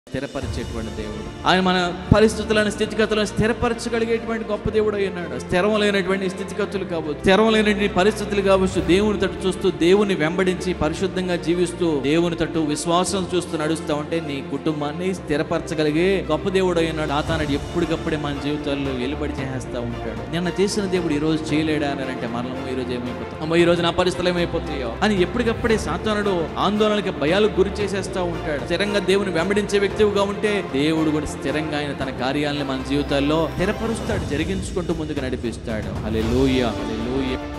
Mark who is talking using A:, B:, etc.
A: స్థిరపరిచేటువంటి దేవుడు ఆయన మన పరిస్థితులను స్థితిగతులను స్థిరపరచగలిగేటువంటి గొప్ప దేవుడు అయి ఉన్నాడు స్థిరం లేనటువంటి స్థితిగతులు కావచ్చు స్థిరం లేనటువంటి పరిస్థితులు కావచ్చు దేవుని తట్టు చూస్తూ దేవుని వెంబడించి పరిశుద్ధంగా జీవిస్తూ దేవుని తట్టు విశ్వాసం చూస్తూ నడుస్తూ ఉంటే నీ కుటుంబాన్ని స్థిరపరచగలిగే గొప్ప దేవుడు అయి ఉన్నాడు ఆతానుడు ఎప్పటికప్పుడే మన జీవితాల్లో వెలుబడి చేసేస్తా ఉంటాడు నిన్న చేసిన దేవుడు ఈ రోజు చేయలేడా అని అంటే మనము ఈ రోజు ఏమైపోతాం అమ్మో ఈ రోజు నా పరిస్థితులు ఏమైపోతాయో అని ఎప్పటికప్పుడే సాతానుడు ఆందోళనకి భయాలకు గురి చేసేస్తా ఉంటాడు స్థిరంగా దేవుని వెంబడించే వ్యక్తిగా ఉంటే దేవుడు కూడా స్థిరంగా ఆయన తన కార్యాలను మన జీవితాల్లో స్థిరపరుస్తాడు జరిగించుకుంటూ ముందుకు నడిపిస్తాడు హల్లెలూయా హల్లెలూయా